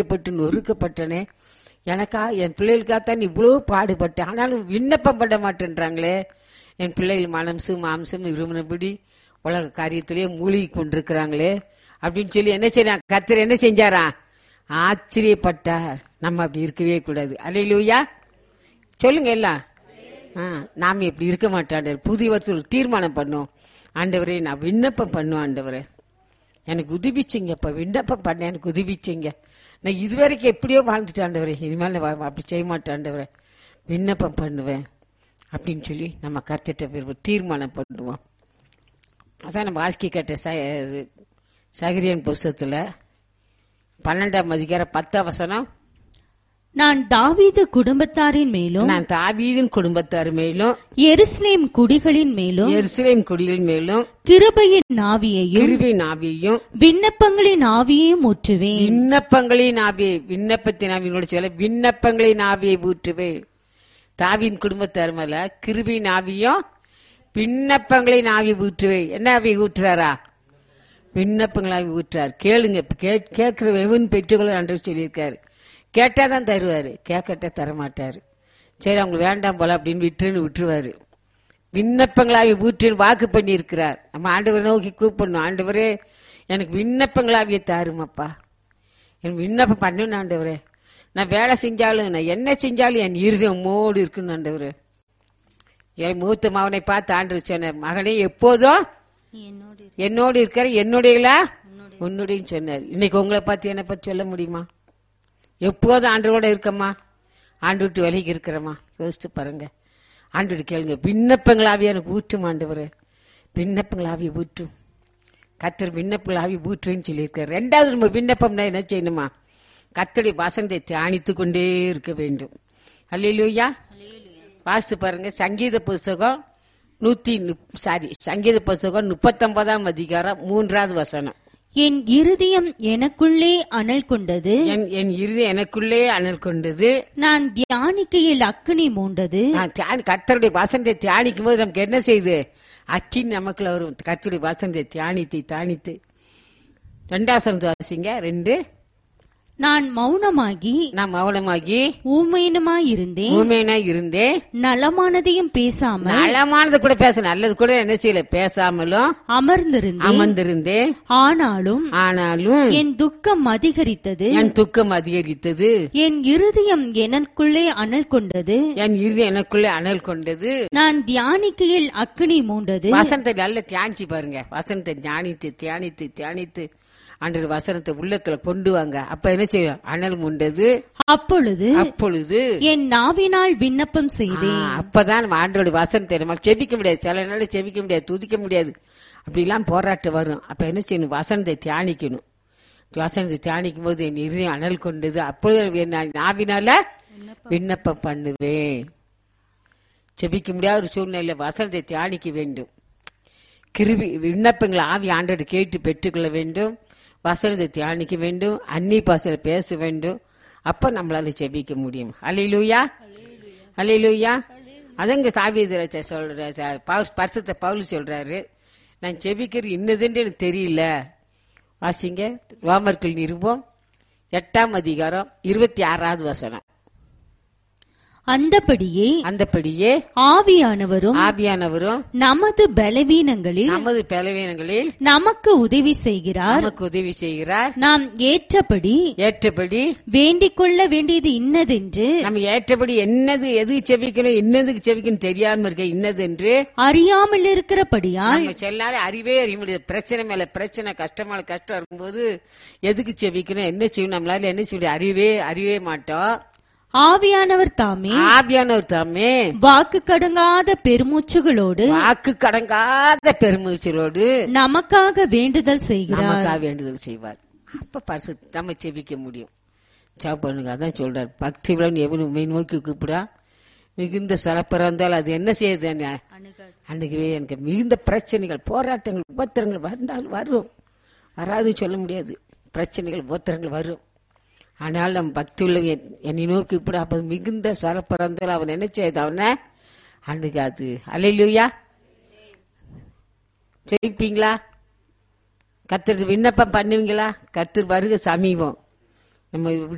அடிக்கப்பட்டு நொறுக்கப்பட்டனே எனக்கா என் பிள்ளைகளுக்காகத்தான் இவ்வளவு பாடுபட்டேன் ஆனாலும் விண்ணப்பம் பண்ண மாட்டேன்றாங்களே என் பிள்ளைகள் மனசு மாம்சம் இருமனபடி உலக காரியத்திலேயே மூழ்கி கொண்டிருக்கிறாங்களே அப்படின்னு சொல்லி என்ன செய்ய கர்த்தர் என்ன செஞ்சாரா ஆச்சரியப்பட்டார் நம்ம அப்படி இருக்கவே கூடாது அலையிலூயா சொல்லுங்க எல்லாம் ஆ, நாம இப்படி இருக்க மாட்டாண்டவர் புதிய வருஷம் தீர்மானம் பண்ணோம் ஆண்டவரே நான் விண்ணப்பம் பண்ணுவேன் ஆண்டவரே எனக்கு உதவிச்சிங்க இப்ப விண்ணப்பம் பண்ண எனக்கு உதவிச்சிங்க நான் இதுவரைக்கும் எப்படியோ வாழ்ந்துட்டேன் ஆண்டவரே இனிமேல் நான் வா- அப்படி செய்ய மாட்டேன் ஆண்டவரே விண்ணப்பம் பண்ணுவேன் அப்படின்னு சொல்லி நம்ம கருத்திட்ட தீர்மானம் பண்ணுவோம் அதான் நம்ம வாசிக்க கேட்ட ச- சகிரியன் புஸ்தகத்துல பன்னெண்டாம் அதிகாரம் பத்தாம் வசனம் நான் தாவீது குடும்பத்தாரின் மேலும் நான் தாவீதின் குடும்பத்தார் மேலும் எருசலேம் குடிகளின் மேலும் எருசலேம் குடிகள் மேலும் கிருபையின் ஆவியையும் கிருவின் ஆவியையும் விண்ணப்பங்களின் ஆவியையும் ஊற்றுவேன் விண்ணப்பங்களின் ஆவியை விண்ணப்பத்தின் ஆவியோட சொல்ல விண்ணப்பங்களின் ஆவியை ஊற்றுவே தாவின் குடும்பத்தார் மேல கிருபின் ஆவியும் விண்ணப்பங்களின் ஆவி ஊற்றுவே என்ன ஆவி ஊற்றுறாரா விண்ணப்பங்கள் ஆவி ஊற்றுறார் கேளுங்க இப்ப கே- கேட்கிற எவன் பெற்றுக்கொள்ள அன்று சொல்லியிருக்காரு கேட்டாதான் தருவாரு கேட்கட்ட தரமாட்டாரு சரி அவங்க வேண்டாம் போல அப்படின்னு விட்டுன்னு விட்டுருவாரு விண்ணப்பங்களாவி ஊற்றின்னு வாக்கு பண்ணி இருக்கிறார் நம்ம ஆண்டவரை நோக்கி கூப்பிடணும் ஆண்டவரே எனக்கு விண்ணப்பங்களாவிய தாருமப்பா என் விண்ணப்பம் பண்ணணும் ஆண்டவரே நான் வேலை செஞ்சாலும் நான் என்ன செஞ்சாலும் என் இருதயம் மோடு இருக்குன்னு ஆண்டவரே என் மூத்த மகனை பார்த்து ஆண்டு சொன்னார் மகனே எப்போதும் என்னோடு இருக்கிற என்னுடையலா உன்னுடைய சொன்னார் இன்னைக்கு உங்களை பார்த்து என்னை பத்தி சொல்ல முடியுமா எப்போதும் ஆண்டோட இருக்கம்மா ஆண்டு விட்டு விலகி இருக்கிறம்மா யோசித்து பாருங்க ஆண்டு கேளுங்க விண்ணப்பங்களாவி எனக்கு ஊற்றும் ஆண்டவர் விண்ணப்பங்களாவி ஊற்றும் கத்தர் விண்ணப்பங்களாவி ஊற்றுன்னு சொல்லியிருக்காரு ரெண்டாவது நம்ம விண்ணப்பம்னா என்ன செய்யணுமா கத்தருடைய வசனத்தை தியானித்து கொண்டே இருக்க வேண்டும் அல்லையிலூயா வாசித்து பாருங்க சங்கீத புஸ்தகம் நூத்தி சாரி சங்கீத புஸ்தகம் முப்பத்தொன்பதாம் அதிகாரம் மூன்றாவது வசனம் என் இருதயம் எனக்குள்ளே அனல் கொண்டது என் என் இறுதி எனக்குள்ளே அனல் கொண்டது நான் தியானிக்கையில் அக்கினி மூண்டது நான் தியானி கர்த்தருடைய வசனத்தை தியானிக்கும் போது நமக்கு என்ன செய்யுது அக்கின் நமக்குள்ள வரும் கர்த்தருடைய வசனத்தை தியானித்து தியானித்து ரெண்டாவது வாசிங்க ரெண்டு நான் மௌனமாகி நான் மௌனமாகி ஊமையனுமாயிருந்தேன் ஊமையனா இருந்தேன் நலமானதையும் பேசாமல் நலமானது கூட பேச நல்லது கூட என்ன செய்யல பேசாமலும் அமர்ந்திருந்தேன் அமர்ந்திருந்தேன் ஆனாலும் ஆனாலும் என் துக்கம் அதிகரித்தது என் துக்கம் அதிகரித்தது என் இருதயம் எனக்குள்ளே அனல் கொண்டது என் இறுதி எனக்குள்ளே அனல் கொண்டது நான் தியானிக்கையில் அக்கினி மூண்டது வசனத்தை நல்ல தியானிச்சு பாருங்க வசனத்தை தியானித்து தியானித்து தியானித்து அன்று வசனத்தை உள்ளத்துல கொண்டு வாங்க அப்ப என்ன செய்யும் அனல் முண்டது அப்பொழுது அப்பொழுது என் நாவினால் விண்ணப்பம் செய்தேன் ஆ, அப்பதான் நம்ம ஆண்டோட வசனத்தை நம்ம செபிக்க முடியாது சில நாள் செபிக்க முடியாது துதிக்க முடியாது அப்படிலாம் போராட்டம் வரும் அப்ப என்ன செய்யணும் வசனத்தை தியானிக்கணும் வசனத்தை தியானிக்கும் போது என் இருதயம் அனல் கொண்டது அப்பொழுது என் நாவினால விண்ணப்பம் பண்ணுவேன் செபிக்க முடியாத ஒரு சூழ்நிலை வசனத்தை தியானிக்க வேண்டும் கிருபி விண்ணப்பங்களை ஆவி ஆண்டோடு கேட்டு பெற்றுக்கொள்ள வேண்டும் வசனத்தை தியானிக்க வேண்டும் அன்னி பாசல பேச வேண்டும் அப்ப நம்மளால செபிக்க முடியும் அலையிலூயா அலையிலூயா அதங்க சாவியதராஜ சொல்ற ச- பவுல் பரிசுத்த பவுல் சொல்றாரு நான் செபிக்கிறது இன்னதுன்னு எனக்கு தெரியல வாசிங்க ரோமர்கள் நிருபம் எட்டாம் அதிகாரம் இருபத்தி ஆறாவது வசனம் அந்தபடியே அந்தபடியே ஆவியானவரும் ஆவியானவரும் நமது பலவீனங்களில் நமது பலவீனங்களில் நமக்கு உதவி செய்கிறார் நமக்கு உதவி செய்கிறார் நாம் ஏற்றபடி ஏற்றபடி வேண்டிக் கொள்ள வேண்டியது இன்னதென்று நம்ம ஏற்றபடி என்னது எது செவிக்கணும் என்னதுக்கு செவிக்கணும் தெரியாம இருக்க இன்னது என்று அறியாமல் இருக்கிறபடியால் நம்ம செல்லாத அறிவே அறிய முடியாது பிரச்சனை மேல பிரச்சனை கஷ்டம் மேல கஷ்டம் இருக்கும்போது எதுக்கு செவிக்கணும் என்ன செய்யணும் நம்மளால என்ன சொல்லி அறிவே அறிவே மாட்டோம் ஆவியானவர் தாமே ஆபியானவர் தாமே வாக்கு கடங்காத பெருமூச்சுகளோடு வாக்கு கடங்காத பெருமூச்சலோடு நமக்காக வேண்டுதல் செய்கிறார் நமக்காக வேண்டுதல் செய்வார் அப்ப பரிசு நம்ம செவிக்க முடியும் ஜாப் பண்ணுங்க அதான் சொல்றாரு பக்தி விழன் எவனு உண்மை நோக்கி கூப்பிடா மிகுந்த சிறப்பிறந்தால் அது என்ன செய்யுது என்ன? அன்னைக்குவே எனக்கு மிகுந்த பிரச்சனைகள் போராட்டங்கள் உபத்திரங்கள் வந்தால் வரும் வராதுன்னு சொல்ல முடியாது பிரச்சனைகள் உபத்திரங்கள் வரும் ஆனால் நம் பக்தி உள்ள என்னை நோக்கி இப்படி அப்ப மிகுந்த சிறப்பிறந்தால் அவன் என்ன செய்யுது அவனை அன்னைக்கு அது அலையிலுயா ஜெயிப்பீங்களா கத்தர் விண்ணப்பம் பண்ணுவீங்களா கத்தர் வருக சமீபம் நம்ம